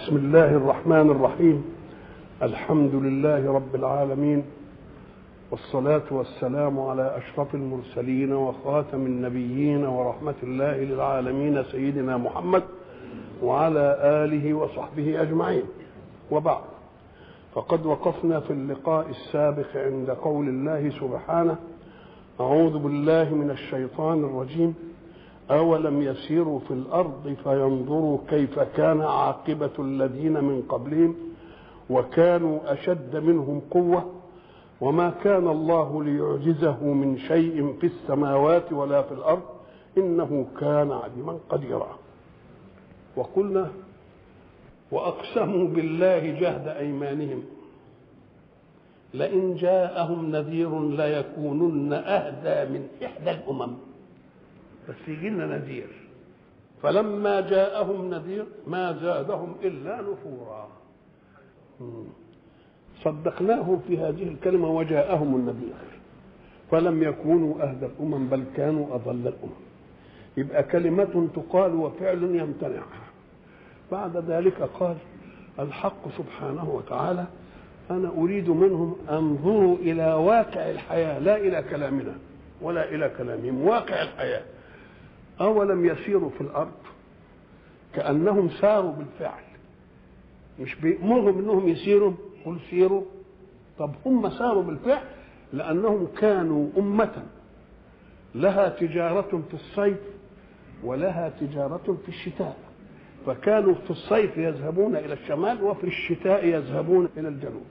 بسم الله الرحمن الرحيم الحمد لله رب العالمين والصلاة والسلام على أشرف المرسلين وخاتم النبيين ورحمة الله للعالمين سيدنا محمد وعلى آله وصحبه أجمعين وبعد فقد وقفنا في اللقاء السابق عند قول الله سبحانه أعوذ بالله من الشيطان الرجيم أولم يسيروا في الأرض فينظروا كيف كان عاقبة الذين من قبلهم وكانوا أشد منهم قوة وما كان الله ليعجزه من شيء في السماوات ولا في الأرض إنه كان عليما قديرا وقلنا وأقسموا بالله جهد أيمانهم لئن جاءهم نذير ليكونن أهدى من إحدى الأمم بس يجي لنا نذير فلما جاءهم نذير ما زادهم الا نفورا صدقناه في هذه الكلمه وجاءهم النذير فلم يكونوا اهدى الامم بل كانوا اضل الامم يبقى كلمه تقال وفعل يمتنع بعد ذلك قال الحق سبحانه وتعالى انا اريد منهم انظروا الى واقع الحياه لا الى كلامنا ولا الى كلامهم واقع الحياه أولم يسيروا في الأرض كأنهم ساروا بالفعل مش بيأمرهم إنهم يسيروا قل سيروا طب هم ساروا بالفعل لأنهم كانوا أمة لها تجارة في الصيف ولها تجارة في الشتاء فكانوا في الصيف يذهبون إلى الشمال وفي الشتاء يذهبون إلى الجنوب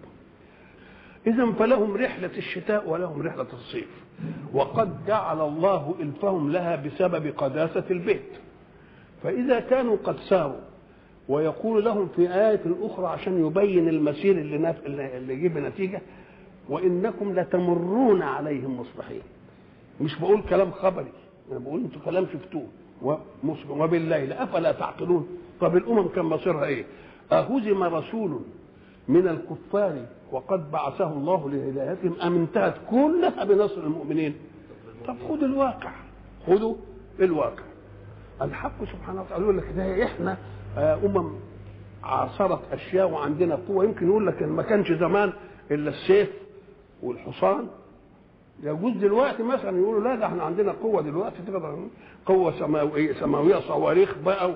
إذا فلهم رحلة الشتاء ولهم رحلة الصيف وقد جعل الله إلفهم لها بسبب قداسة البيت فإذا كانوا قد ساروا ويقول لهم في آية أخرى عشان يبين المسير اللي, نف... اللي يجيب نتيجة وإنكم لتمرون عليهم مصبحين مش بقول كلام خبري أنا بقول أنتوا كلام شفتوه وبالليل أفلا تعقلون طب الأمم كان مصيرها إيه أهزم رسول من الكفار وقد بعثه الله لهدايتهم أم انتهت كلها بنصر المؤمنين طب خذوا الواقع خذوا الواقع الحق سبحانه وتعالى يقول لك ده احنا امم عاصرت اشياء وعندنا قوه يمكن يقول لك ما كانش زمان الا السيف والحصان يجوز دلوقتي مثلا يقولوا لا ده احنا عندنا قوه دلوقتي تقدر قوه سماويه سماويه صواريخ بقى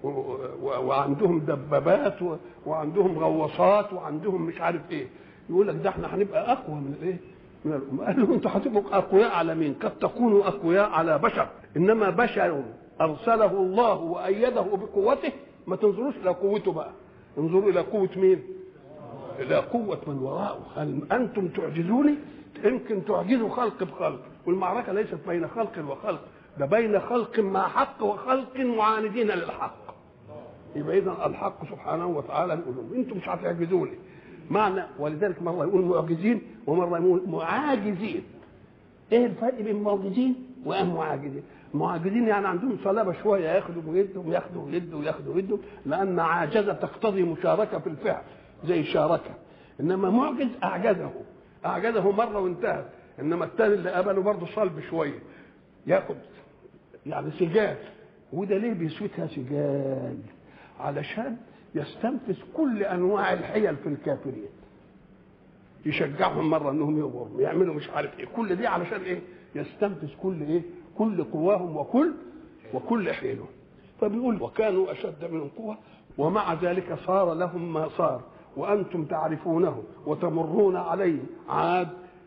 وعندهم دبابات وعندهم غواصات وعندهم مش عارف ايه يقول لك ده احنا هنبقى اقوى من الايه؟ من الامه قال له انتوا هتبقوا اقوياء على مين؟ قد تكونوا اقوياء على بشر انما بشر ارسله الله وايده بقوته ما تنظروش الى قوته بقى انظروا الى قوه مين؟ الى قوه من وراءه هل انتم تعجزوني؟ يمكن تعجزوا خلق بخلق والمعركه ليست بين خلق وخلق ده بين خلق مع حق وخلق معاندين للحق يبقى اذا الحق سبحانه وتعالى يقول لهم انتم مش هتعجزوني معنى ولذلك مره يقول معجزين ومره يقول معاجزين ايه الفرق بين معجزين ومعاجزين معاجزين يعني عندهم صلابه شويه ياخدوا ويدوا وياخدوا ويدوا وياخدوا ويدوا لان عاجزه تقتضي مشاركه في الفعل زي شاركه انما معجز اعجزه اعجزه مره وانتهت انما الثاني اللي قبله برضه صلب شويه ياخد يعني سجال وده ليه بيسوتها سجال علشان يستنفذ كل انواع الحيل في الكافرين يشجعهم مره انهم يغروا يعملوا مش عارف ايه كل دي علشان ايه يستنفذ كل ايه كل قواهم وكل وكل حيلهم فبيقول وكانوا اشد منهم قوه ومع ذلك صار لهم ما صار وانتم تعرفونه وتمرون عليه عاد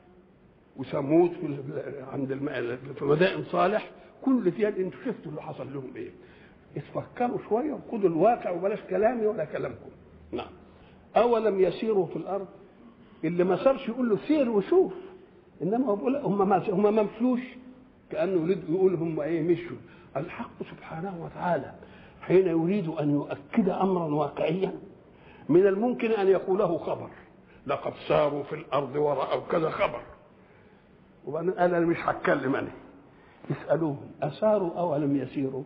وثمود في عند في مدائن صالح كل دي انتوا شفتوا اللي حصل لهم ايه اتفكروا شويه وخدوا الواقع وبلاش كلامي ولا كلامكم نعم اولم يسيروا في الارض اللي ما صارش يقول له سير وشوف انما هو بيقول هم ما هم ما مشوش كانه يريد يقول هم ايه مشوا الحق سبحانه وتعالى حين يريد ان يؤكد امرا واقعيا من الممكن ان يقوله خبر لقد ساروا في الارض وراوا كذا خبر وبعدين قال انا مش هتكلم انا يسالوهم اساروا او لم يسيروا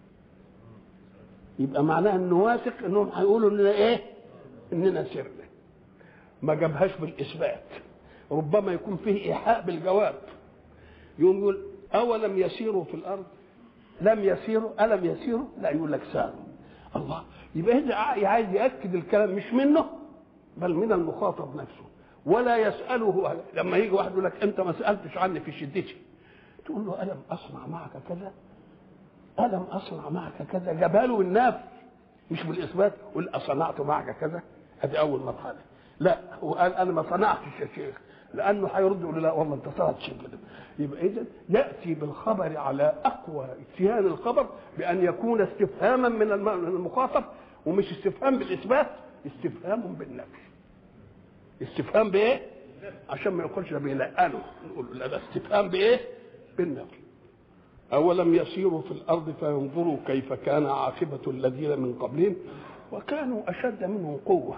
يبقى معناها انه واثق انهم هيقولوا اننا ايه؟ اننا سرنا. ما جابهاش بالاثبات. ربما يكون فيه ايحاء بالجواب. يقوم يقول اولم يسيروا في الارض؟ لم يسيروا الم يسيروا؟ لا يقول لك ساروا. الله يبقى إذا عايز ياكد الكلام مش منه بل من المخاطب نفسه ولا يساله لما يجي واحد يقول لك انت ما سالتش عني في شدتي تقول له الم اصنع معك كذا الم اصنع معك كذا جابها له بالنفس مش بالاثبات قل اصنعت معك كذا هذه اول مرحله لا هو قال انا ما صنعتش يا شيخ لانه هيرد يقول لا والله انت صنعت شيء كده يبقى اذا ياتي بالخبر على اقوى اتيان الخبر بان يكون استفهاما من المخاطب ومش استفهام بالاثبات استفهام بالنفي استفهام بايه عشان ما يقولش ده بيلقنه نقول لا ده استفهام بايه بالنفي أولم يسيروا في الأرض فينظروا كيف كان عاقبة الذين من قبلهم وكانوا أشد منهم قوة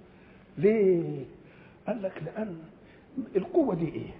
ليه؟ قال لك لأن القوة دي إيه؟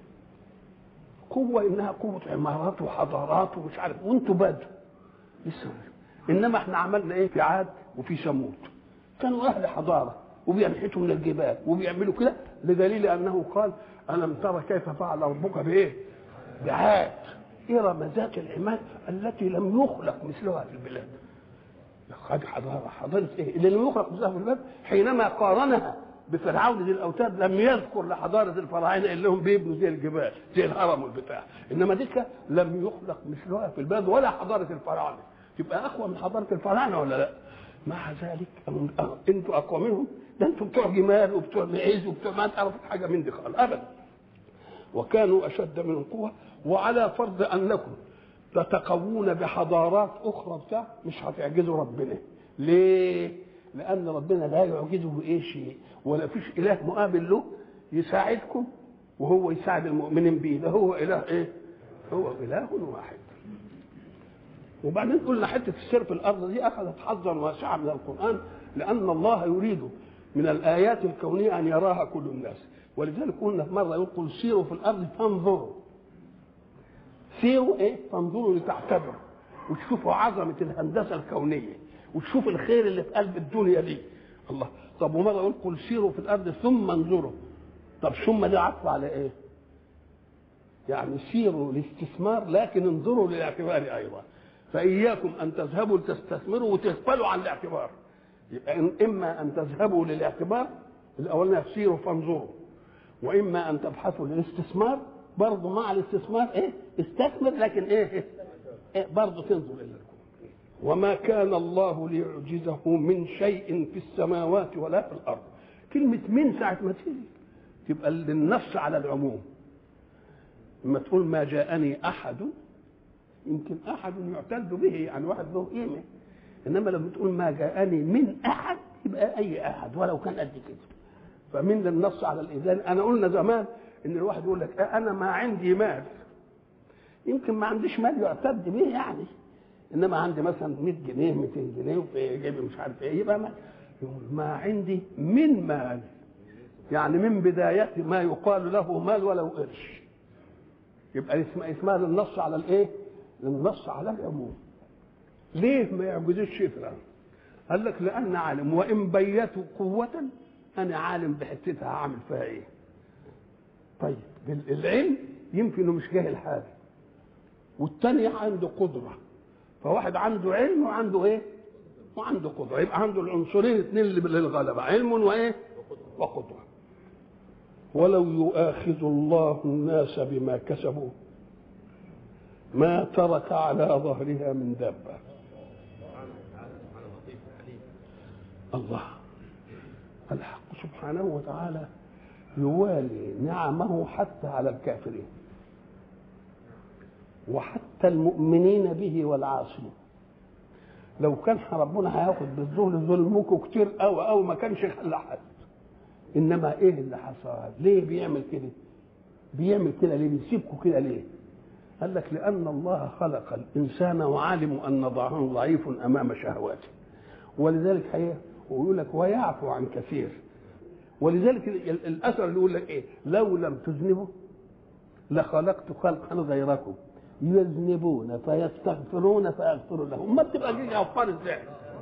قوة إنها قوة عمارات وحضارات ومش عارف وأنتوا بدوا لسه إنما إحنا عملنا إيه في عاد وفي ثمود كانوا أهل حضارة وبينحتوا من الجبال وبيعملوا كده لدليل أنه قال ألم ترى كيف فعل ربك بإيه؟ بعاد إرم ذات العماد التي لم يخلق مثلها في البلاد هذه حضارة حضارة إيه؟ اللي لم يخلق مثلها في البلاد حينما قارنها بفرعون ذي الأوتاد لم يذكر لحضارة الفراعنة اللي هم بيبنوا زي الجبال زي الهرم والبتاع إنما ديك لم يخلق مثلها في البلاد ولا حضارة الفراعنة تبقى أقوى من حضارة الفراعنة ولا لا؟ مع ذلك أنتوا أقوى منهم ده أنتوا بتوع جمال وبتوع معيز وبتوع ما تعرفوا حاجة من دي خالص أبدا وكانوا أشد منهم قوة وعلى فرض أنكم تتقوون بحضارات أخرى بتاع مش هتعجزوا ربنا ليه؟ لأن ربنا لا يعجزه إيه شيء ولا فيش إله مقابل له يساعدكم وهو يساعد المؤمنين به ده هو إله إيه؟ هو إله واحد وبعدين قلنا حتة السير في الأرض دي أخذت حظا واسعا من القرآن لأن الله يريد من الآيات الكونية أن يراها كل الناس ولذلك قلنا في مرة يقول سيروا في الأرض فانظروا سيروا إيه فانظروا لتعتبروا وتشوفوا عظمة الهندسة الكونية وتشوفوا الخير اللي في قلب الدنيا دي الله طب ومرة يقول قل سيروا في الأرض ثم انظروا طب ثم دي عطف على إيه؟ يعني سيروا لاستثمار لكن انظروا للاعتبار أيضا فإياكم أن تذهبوا لتستثمروا وتغفلوا عن الاعتبار يبقى إما أن تذهبوا للاعتبار الأولاني سيروا فانظروا واما ان تبحثوا للاستثمار برضه مع الاستثمار ايه استثمر لكن ايه, إيه برضه تنظر الى الكون وما كان الله ليعجزه من شيء في السماوات ولا في الارض كلمه من ساعه ما تيجي تبقى للنص على العموم لما تقول ما جاءني احد يمكن احد يعتد به يعني واحد له قيمه انما لما تقول ما جاءني من احد يبقى اي احد ولو كان قد كده فمن للنص على الاذان انا قلنا زمان ان الواحد يقول لك انا ما عندي مال يمكن ما عنديش مال يعتد به يعني انما عندي مثلا 100 جنيه 200 جنيه وفي جيبي مش عارف ايه يبقى ما يقول ما عندي من مال يعني من بداية ما يقال له مال ولو قرش يبقى اسمها اسمها للنص على الايه؟ للنص على العموم ليه ما يعجزش شيء قال لك لان عالم وان بيتوا قوه انا عالم بحتتها هعمل فيها ايه طيب العلم يمكن انه مش جاهل حاجه والتاني عنده قدره فواحد عنده علم وعنده ايه وعنده قدره يبقى عنده العنصرين اثنين للغلبه علم وايه وقدره ولو يؤاخذ الله الناس بما كسبوا ما ترك على ظهرها من دابه الله الحق سبحانه وتعالى يوالي نعمه حتى على الكافرين وحتى المؤمنين به والعاصين لو كان ربنا هياخد بالظلم ظلمكم كتير قوي قوي ما كانش خلى حد انما ايه اللي حصل ليه بيعمل كده بيعمل كده ليه بيسيبكم كده ليه قال لك لان الله خلق الانسان وعلم ان ضعفه ضعيف امام شهواته ولذلك هي ويقول لك ويعفو عن كثير ولذلك الاثر اللي يقول لك ايه لو لم تذنبوا لخلقت خلقا غيركم يذنبون فيستغفرون فيغفر لهم ما بتبقى دي غفار ازاي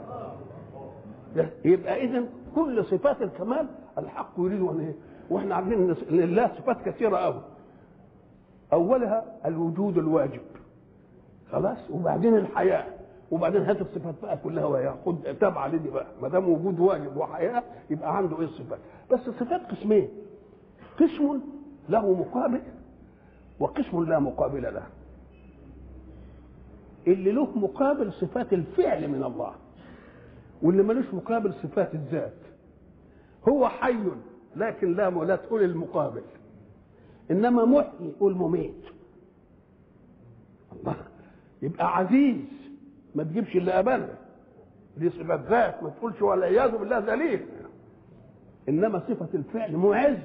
يبقى اذا كل صفات الكمال الحق يريد ان ايه واحنا عارفين ان لله صفات كثيره قوي اولها الوجود الواجب خلاص وبعدين الحياه وبعدين هات الصفات بقى كلها وهي خد تابعه لدي بقى ما دام وجود واجب وحياه يبقى عنده ايه الصفات بس الصفات قسمين قسم له مقابل وقسم لا مقابل له اللي له مقابل صفات الفعل من الله واللي ملوش مقابل صفات الذات هو حي لكن لا لا تقول المقابل انما محيي يقول مميت الله يبقى عزيز ما تجيبش اللي قبلها دي صفة ذات ما تقولش والعياذ بالله ذليل انما صفة الفعل معز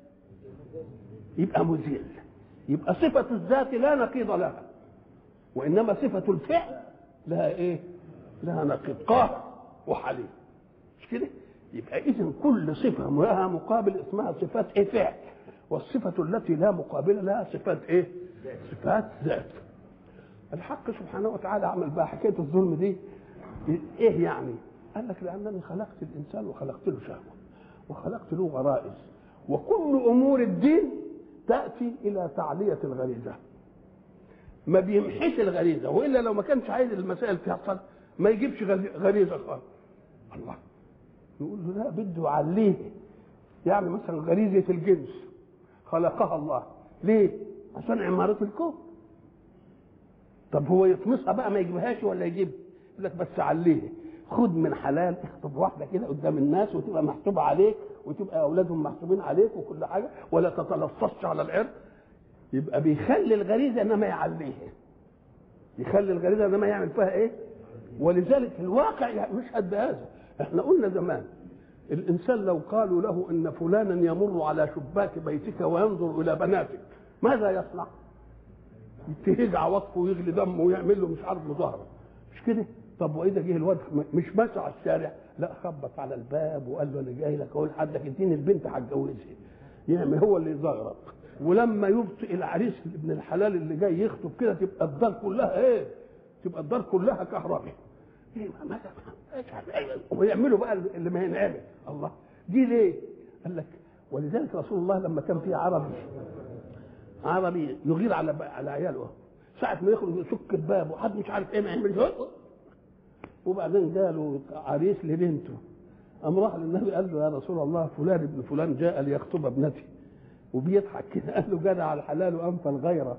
يبقى مذل يبقى صفة الذات لا نقيض لها وانما صفة الفعل لها ايه؟ لها نقيض قهر وحليم مش كده؟ يبقى اذا كل صفة لها مقابل اسمها صفات ايه فعل والصفة التي لا مقابل لها صفات ايه؟ صفات ذات الحق سبحانه وتعالى عمل بقى حكايه الظلم دي ايه يعني؟ قال لك لانني خلقت الانسان وخلقت له شهوه وخلقت له غرائز وكل امور الدين تاتي الى تعليه الغريزه ما بيمحيش الغريزه والا لو ما كانش عايز المسائل تحصل ما يجيبش غريزه خالص الله يقول له لا بده يعليه يعني مثلا غريزه الجنس خلقها الله ليه؟ عشان عماره الكون طب هو يطمسها بقى ما يجيبهاش ولا يجيب يقول لك بس عليه خد من حلال اخطب واحده كده قدام الناس وتبقى محسوبه عليك وتبقى اولادهم محسوبين عليك وكل حاجه ولا تتلصصش على العرض يبقى بيخلي الغريزه انما يعليها يخلي الغريزه انما يعمل فيها ايه ولذلك الواقع يشهد بهذا احنا قلنا زمان الانسان لو قالوا له ان فلانا يمر على شباك بيتك وينظر الى بناتك ماذا يصنع؟ يتهج عواطفه ويغلي دمه ويعمل له مش عارف مظاهره مش كده؟ طب واذا جه الواد مش ماشي على الشارع لا خبط على الباب وقال له انا جاي لك اقول لحدك اديني البنت هتجوزها يعمل هو اللي يزغرط ولما يبطئ العريس ابن الحلال اللي جاي يخطب كده تبقى الدار كلها ايه؟ تبقى الدار كلها كهرباء ايه ويعملوا بقى اللي ما ينعمل الله دي ليه؟ قال لك ولذلك رسول الله لما كان في عربي عربي يغير على على عياله ساعة ما يخرج يسك الباب وحد مش عارف ايه ما يعمل وبعدين جاله عريس لبنته قام راح للنبي قال له يا رسول الله فلان ابن فلان جاء ليخطب ابنتي وبيضحك كده قال له جدع على الحلال وانفى الغيره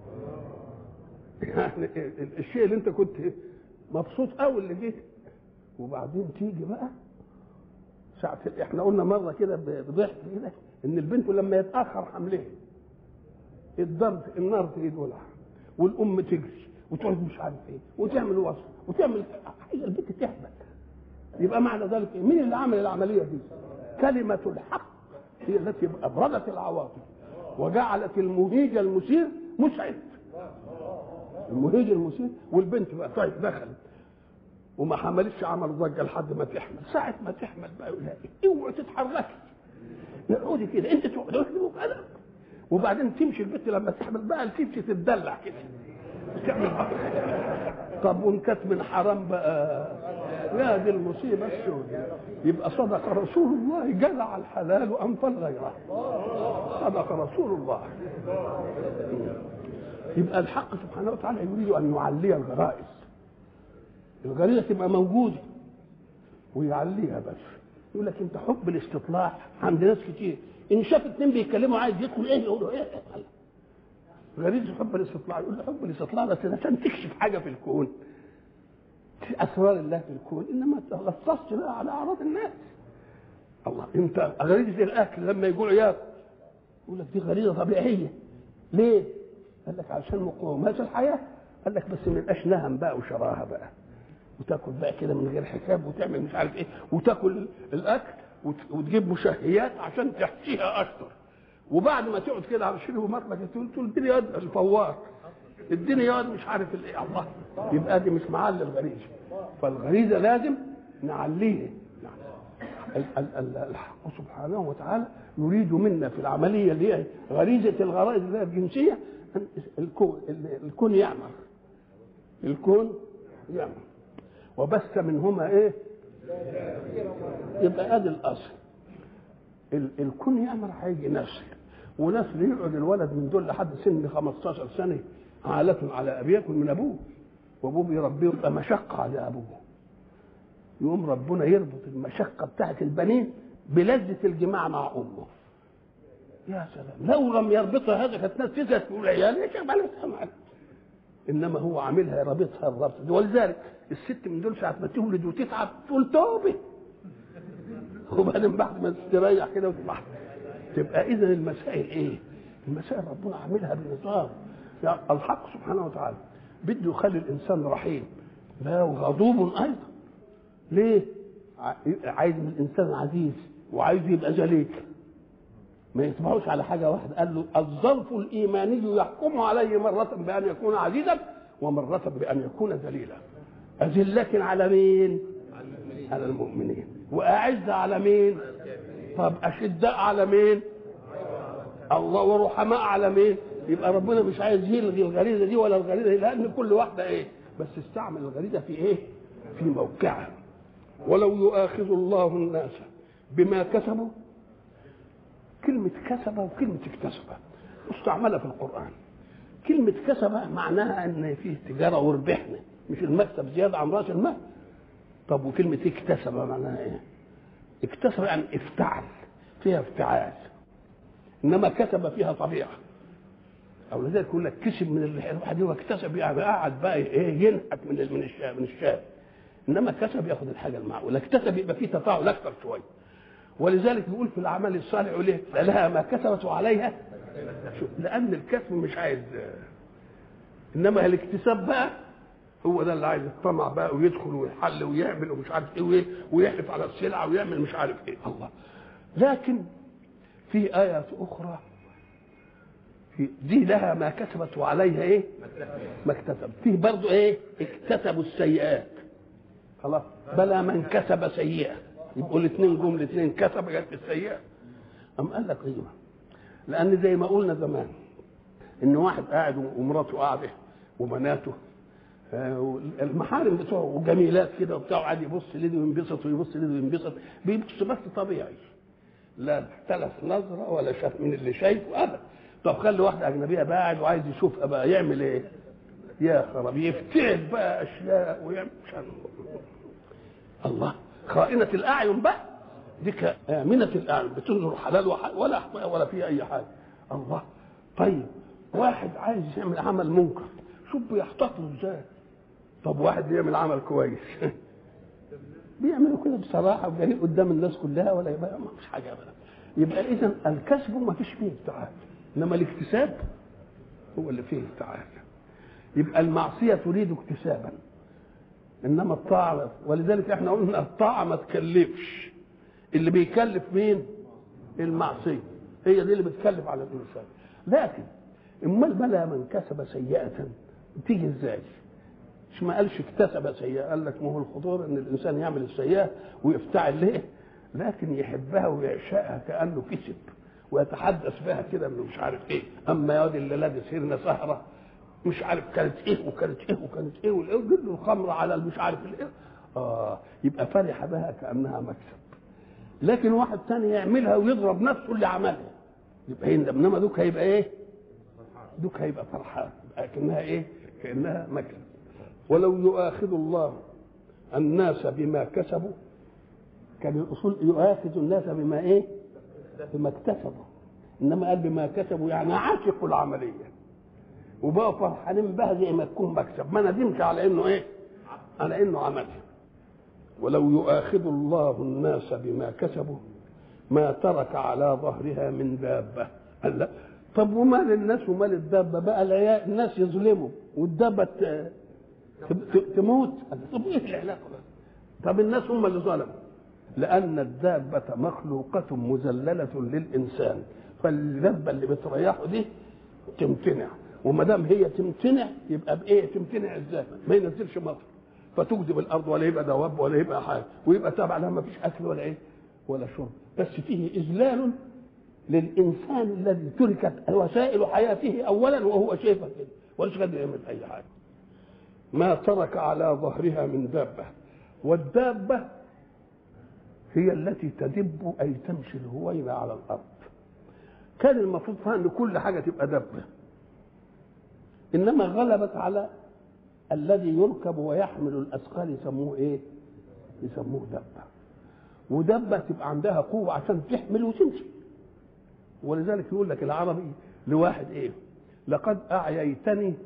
يعني الشيء اللي انت كنت مبسوط قوي اللي جيت وبعدين تيجي بقى ساعة احنا قلنا مرة كده بضحك كده ان البنت لما يتأخر حملها الضرب النار تريد ولع والام تجري وتقعد مش عارف ايه وتعمل وصف وتعمل عايزه البنت تهبل يبقى معنى ذلك إيه؟ مين اللي عمل العمليه دي؟ كلمه الحق هي التي ابردت العواطف وجعلت المهيج المثير مسعد المهيج المثير والبنت بقى طيب دخلت وما حملتش عمل ضجه لحد ما تحمل ساعه ما تحمل بقى يقول لها اوعي تتحركي اقعدي كده انت تقعدي كده وبعدين تمشي البنت لما تحمل بقى تمشي تتدلع كده تعمل طب وان كانت من حرام بقى يا دي المصيبه السوداء يبقى صدق رسول الله جدع الحلال وانفى الغيره صدق رسول الله يبقى الحق سبحانه وتعالى يريد ان يعلي الغرائز الغريزه تبقى موجوده ويعليها بس يقول لك انت حب الاستطلاع عند ناس كتير ان شاف اتنين بيتكلموا عايز يدخل ايه يقول له ايه غريزه حب الاستطلاع يقول له حب الاستطلاع بس عشان تكشف حاجه في الكون في اسرار الله في الكون انما تلصصش بقى على اعراض الناس الله انت غريزه الاكل لما يجوع ياكل يقول لك دي غريزه طبيعيه ليه؟ قال لك عشان مقومات الحياه قال لك بس ما يبقاش نهم بقى وشراهه بقى وتاكل بقى كده من غير حساب وتعمل مش عارف ايه وتاكل الاكل وتجيب مشهيات عشان تحشيها اكتر وبعد ما تقعد كده على شيله مطلق تقول تقول اديني يد الفوار اديني يد مش عارف الايه الله يبقى دي مش معلي الغريزه فالغريزه لازم نعليها الحق سبحانه وتعالى يريد منا في العمليه اللي هي غريزه الغرائز اللي هي الجنسيه الكون الكون يعمر الكون يعمر وبث منهما ايه يبقى ادي الاصل الكون يعمر هيجي نسل ونسل يقعد الولد من دول لحد سن 15 سنه عالة على ابيه ياكل من ابوه وابوه بيربيه يبقى مشقه على ابوه يقوم ربنا يربط المشقه بتاعت البنين بلذه الجماع مع امه يا سلام لو لم يربطها هذا كانت ناس تزهد تقول عيال ايش عملتها معاك انما هو عاملها رابطها الربط دي ولذلك الست من دول ساعه ما تولد وتتعب تقول توبه وبعدين بعد ما تستريح كده وتبقى تبقى اذا المسائل ايه؟ المسائل ربنا عاملها بنظام يعني الحق سبحانه وتعالى بده يخلي الانسان رحيم لا وغضوب ايضا ليه؟ عايز الانسان عزيز وعايز يبقى ذليل ما يتبعوش على حاجه واحده قال له الظرف الايماني يحكم عليه مره بان يكون عزيزا ومره بان يكون ذليلا أذلة على مين؟ على المؤمنين وأعز على مين؟ طب أشداء على مين؟ الله ورحماء على مين؟ يبقى ربنا مش عايز يلغي الغريزة دي ولا الغريزة دي لأن كل واحدة إيه؟ بس استعمل الغريزة في إيه؟ في موقعها ولو يؤاخذ الله الناس بما كسبوا كلمة كسب وكلمة اكتسب مستعملة في القرآن كلمة كسب معناها ان فيه تجارة وربحنا مش المكسب زيادة عن رأس المال طب وكلمة اكتسب معناها ايه؟ اكتسب يعني افتعل فيها افتعال انما كسب فيها طبيعة او لذلك يقول لك كسب من الواحد هو اكتسب يعني قاعد بقى ايه ينحت من من الشاب من الشاب انما كسب ياخد الحاجه المعقوله اكتسب يبقى فيه تفاعل اكثر شويه ولذلك بيقول في العمل الصالح يقول ايه فلها ما كسبت وعليها شوف لان الكسب مش عايز انما الاكتساب بقى هو ده اللي عايز الطمع بقى ويدخل ويحل ويعمل ومش عارف ايه ويحلف على السلعه ويعمل مش عارف ايه الله لكن في آيات أخرى في دي لها ما كسبت وعليها ايه؟ ما اكتسب فيه برضه ايه؟ اكتسبوا السيئات خلاص بلى من كسب سيئه يبقوا الاثنين جم الاثنين كسب جت السيئه أم قال لك ايوه لان زي ما قلنا زمان ان واحد قاعد ومراته قاعده وبناته المحارم بتوعه وجميلات كده وبتاع قاعد يبص لدي وينبسط ويبص لدي وينبسط بيبص بس طبيعي لا اختلف نظره ولا شاف من اللي شايفه ابدا طب خلي واحده اجنبيه بقى قاعد وعايز يشوفها بقى يعمل ايه؟ يا خراب يفتعل بقى اشياء ويعمل مش عارف الله خائنة الأعين بقى دي آمنة الأعين بتنظر حلال ولا ولا فيها أي حاجة الله طيب واحد عايز يعمل عمل منكر شوف بيحتفظ ازاي طب واحد بيعمل عمل كويس بيعملوا كده بصراحة وجريء قدام الناس كلها ولا يبقى ما فيش حاجة أبدا يبقى إذا الكسب ما فيش فيه افتعال إنما الاكتساب هو اللي فيه افتعال يبقى المعصية تريد اكتسابا انما الطاعه ولذلك احنا قلنا الطاعه ما تكلفش اللي بيكلف مين المعصيه هي دي اللي بتكلف على الانسان لكن امال بلى من كسب سيئه تيجي ازاي مش ما قالش اكتسب سيئه قال لك ما هو الخطوره ان الانسان يعمل السيئه ويفتعل ليه لكن يحبها ويعشقها كانه كسب ويتحدث بها كده انه مش عارف ايه اما يا اللي لابس هرنه سهره مش عارف كانت ايه وكانت ايه وكانت ايه والايه وجد له الخمر على مش عارف الايه اه يبقى فرح بها كانها مكسب لكن واحد ثاني يعملها ويضرب نفسه اللي عملها يبقى هي انما دوك هيبقى ايه؟ دوك هيبقى فرحان كانها ايه؟ كانها مكسب ولو يؤاخذ الله الناس بما كسبوا كان الاصول يؤاخذ الناس بما ايه؟ بما اكتسبوا انما قال بما كسبوا يعني عاشقوا العمليه وبقوا فرحانين بها زي ما تكون مكسب ما ندمش على انه ايه على انه عملها ولو يؤاخذ الله الناس بما كسبوا ما ترك على ظهرها من دابة قال لا طب ومال الناس ومال الدابة بقى العيال الناس يظلموا والدابة تموت طب ايه العلاقة طب الناس هم اللي ظلموا لأن الدابة مخلوقة مذللة للإنسان فالدابة اللي بتريحه دي تمتنع وما دام هي تمتنع يبقى بايه تمتنع ازاي ما ينزلش مطر فتجذب الارض ولا يبقى دواب ولا يبقى حاجه ويبقى تابع لها ما فيش اكل ولا ايه ولا شرب بس فيه اذلال للانسان الذي تركت وسائل حياته اولا وهو شايفها كده ولا قادر يعمل اي حاجه ما ترك على ظهرها من دابه والدابه هي التي تدب اي تمشي الهوينه على الارض كان المفروض فيها ان كل حاجه تبقى دابه انما غلبت على الذي يركب ويحمل الاثقال يسموه ايه يسموه دبه ودبه تبقى عندها قوه عشان تحمل وتمشي ولذلك يقول لك العربي لواحد ايه لقد اعييتني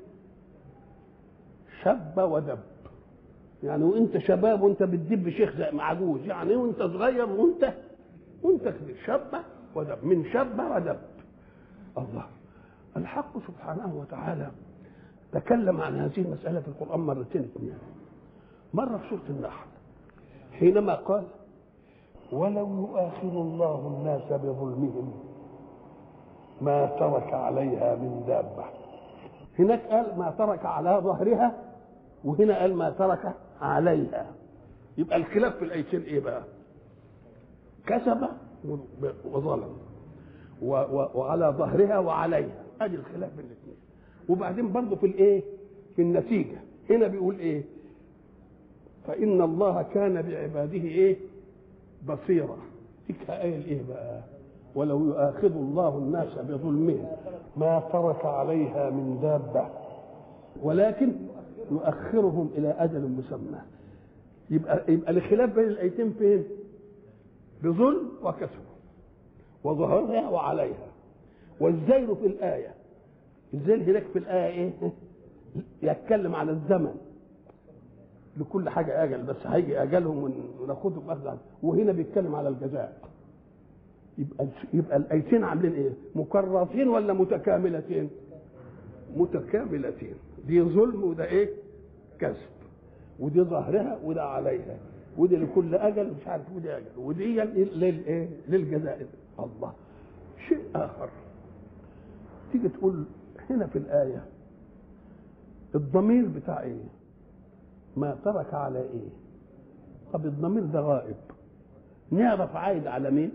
شب ودب يعني وانت شباب وانت بتدب شيخ زي عجوز يعني وانت صغير وانت وانت كبير شبه ودب من شب ودب الله الحق سبحانه وتعالى تكلم عن هذه المسألة في القرآن مرتين اثنين مرة في سورة النحل حينما قال ولو يؤاخذ الله الناس بظلمهم ما ترك عليها من دابة هناك قال ما ترك على ظهرها وهنا قال ما ترك عليها يبقى الخلاف في الايتين ايه بقى كسب وظلم و و وعلى ظهرها وعليها ادي الخلاف بين الاثنين وبعدين برضه في الايه في النتيجه هنا بيقول ايه فان الله كان بعباده ايه بصيرا تلك ايه الايه بقى ولو يؤاخذ الله الناس بظلمهم ما ترك عليها من دابه ولكن يؤخرهم الى اجل مسمى يبقى يبقى الخلاف بين الايتين فين؟ بظلم وكسب وظهرها وعليها والزير في الايه الزير هناك في الايه ايه؟ يتكلم على الزمن لكل حاجه اجل بس هيجي اجلهم وناخدهم باخذ وهنا بيتكلم على الجزاء يبقى يبقى الايتين عاملين ايه؟ مكررتين ولا متكاملتين؟ متكاملتين دي ظلم وده ايه كسب ودي ظهرها وده عليها ودي لكل اجل مش عارف ودي اجل ودي للايه للجزاء الله شيء اخر تيجي تقول هنا في الايه الضمير بتاع ايه ما ترك على ايه طب الضمير ده غائب نعرف عايد على مين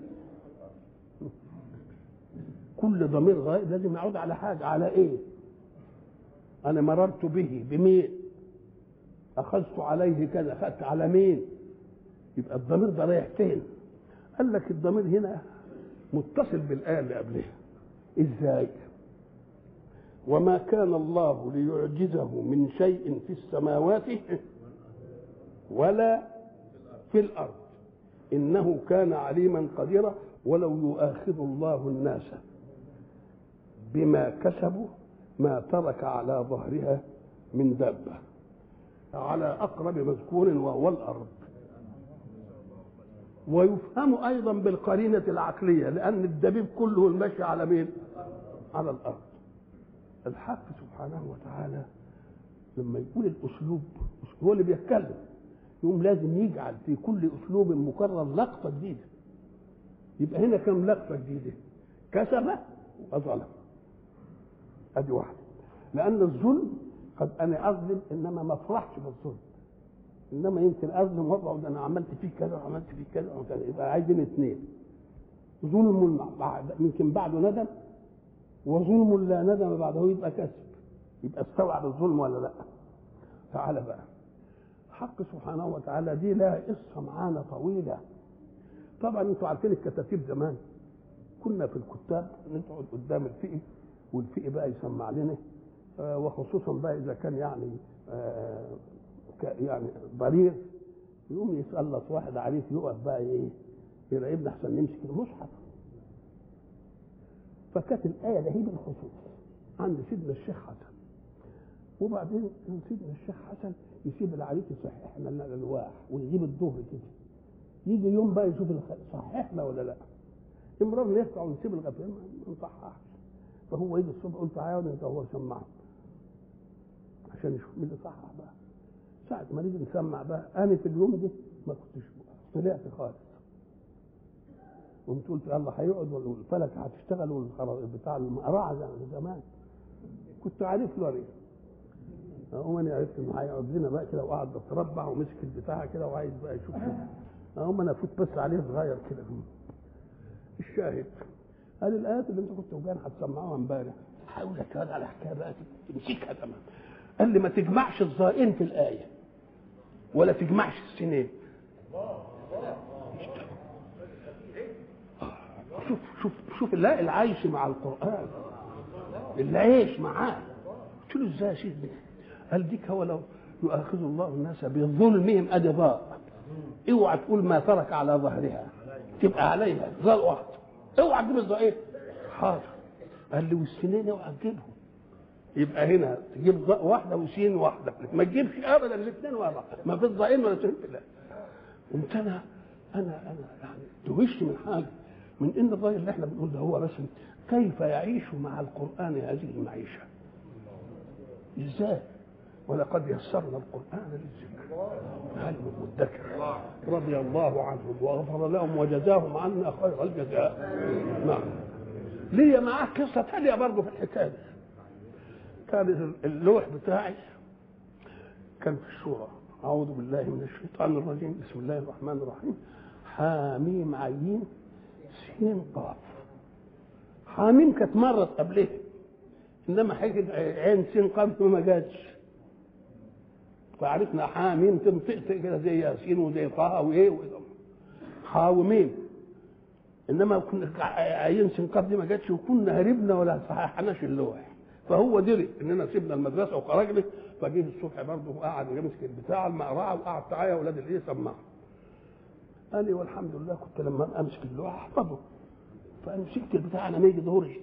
كل ضمير غائب لازم يعود على حاجه على ايه انا مررت به بمين اخذت عليه كذا اخذت على مين يبقى الضمير ده رايح فين قال لك الضمير هنا متصل بالايه اللي قبلها ازاي وما كان الله ليعجزه من شيء في السماوات ولا في الارض انه كان عليما قديرا ولو يؤاخذ الله الناس بما كسبوا ما ترك على ظهرها من دابة على أقرب مذكور وهو الأرض ويفهم أيضا بالقرينة العقلية لأن الدبيب كله المشي على مين؟ على الأرض الحق سبحانه وتعالى لما يقول الأسلوب هو اللي بيتكلم يقوم لازم يجعل في كل أسلوب مكرر لقطة جديدة يبقى هنا كم لقطة جديدة كسب وظلم ادي واحده لان الظلم قد انا اظلم انما ما افرحش بالظلم انما يمكن اظلم واقعد انا عملت فيه كذا وعملت فيه كذا وكذا يبقى عايزين اثنين ظلم بعد يمكن بعده ندم وظلم لا ندم بعده يبقى كسب يبقى استوعب الظلم ولا لا تعالى بقى حق سبحانه وتعالى دي لها قصه معانا طويله طبعا انتوا عارفين الكتاتيب زمان كنا في الكتاب نقعد قدام الفقه والفقه بقى يسمع لنا آه وخصوصا بقى اذا كان يعني آه يعني ضرير يقوم يسلط واحد عريف يقف بقى ايه يراقبنا احسن نمسك المصحف فكانت الايه ده هي بالخصوص عند سيدنا الشيخ حسن وبعدين سيدنا الشيخ حسن يسيب العريف يصحح لنا الالواح ويجيب الظهر كده يجي يوم بقى يشوف صححنا ولا لا امرار يفتح ونسيب الغفير ما نصححش فهو يجي الصبح قلت تعالى انت هو سمعه عشان يشوف مين اللي صحح بقى ساعة ما نيجي نسمع بقى انا في اليوم ده ما كنتش طلعت خالص قمت قلت يلا هيقعد والفلك هتشتغل والبتاع المقرعه زي زمان كنت عارف له ريح اقوم انا عرفت انه هيقعد لنا بقى كده وقعد بتربع ومسك البتاع كده وعايز بقى يشوف اقوم انا فوت بس عليه صغير كده الشاهد قال الايات اللي انت كنت وجان هتسمعوها امبارح حاول اتهاد على حكايه بقى تمسكها تمام قال لي ما تجمعش الظائن في الايه ولا تجمعش السنين شوف شوف شوف لا العيش مع القران اللي عايش معاه قلت له ازاي يا سيدي قال ديك هو لو يؤاخذ الله الناس بظلمهم ادي ضاء اوعى تقول ما ترك على ظهرها تبقى عليها ظل واحد اوعى تجيب الضاء حاضر قال لي والسنين اوعى تجيبهم يبقى هنا تجيب ضاء واحده وسين واحده ما تجيبش ابدا الاثنين ورا بعض ما فيش ضاءين ولا سين لا قمت انا انا انا يعني دهشت من حاجه من ان الراجل اللي احنا بنقول ده هو بس كيف يعيش مع القران هذه المعيشه ازاي ولقد يسرنا القران للذكر هل من مدكر رضي الله عنهم وغفر لهم وجزاهم عنا خير الجزاء نعم ليا معاه قصه ثانيه برضه في الحكايه دي كان اللوح بتاعي كان في الشورى أعوذ بالله من الشيطان الرجيم بسم الله الرحمن الرحيم حاميم عين سين قاف حاميم كانت مرت قبلها انما حكت عين سين قاف ما جاتش فعرفنا حاميم تنطق كده زي ياسين وزي طه وايه وإيه. حاومين انما كنا عين سين قاف دي ما جاتش وكنا هربنا ولا صححناش اللوح فهو دري اننا سيبنا المدرسه وخرجنا فجه الصبح برضه وقعد يمسك البتاع المقرعه وقعد تعالى اولاد الايه سمعه قال لي والحمد لله كنت لما امسك اللوحه احفظه فمسكت البتاع لما يجي ظهوري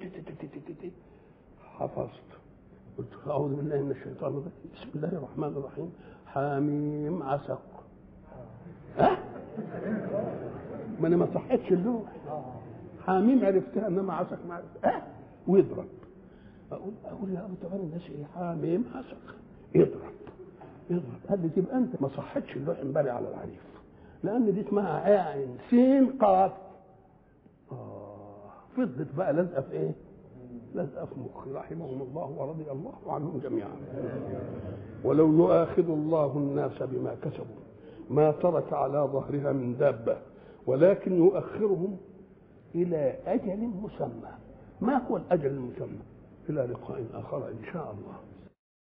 حفظت قلت اعوذ بالله من الشيطان الرجيم بسم الله الرحمن الرحيم حاميم عسق ها ما انا ما صحتش اللوح حاميم عرفتها انما عسق ما عرفتها ها ويضرب اقول اقول يا ابو تمام الناس ايه حاميم عسق يضرب يضرب قال لي تبقى انت ما صحتش اللوح امبارح على العريف لان دي اسمها عين سين قاف اه فضلت بقى لازقه في ايه؟ لازقه في مخي رحمهم الله ورضي الله عنهم جميعا ولو يؤاخذ الله الناس بما كسبوا ما ترك على ظهرها من دابه ولكن يؤخرهم الى اجل مسمى ما هو الاجل المسمى الى لقاء اخر ان شاء الله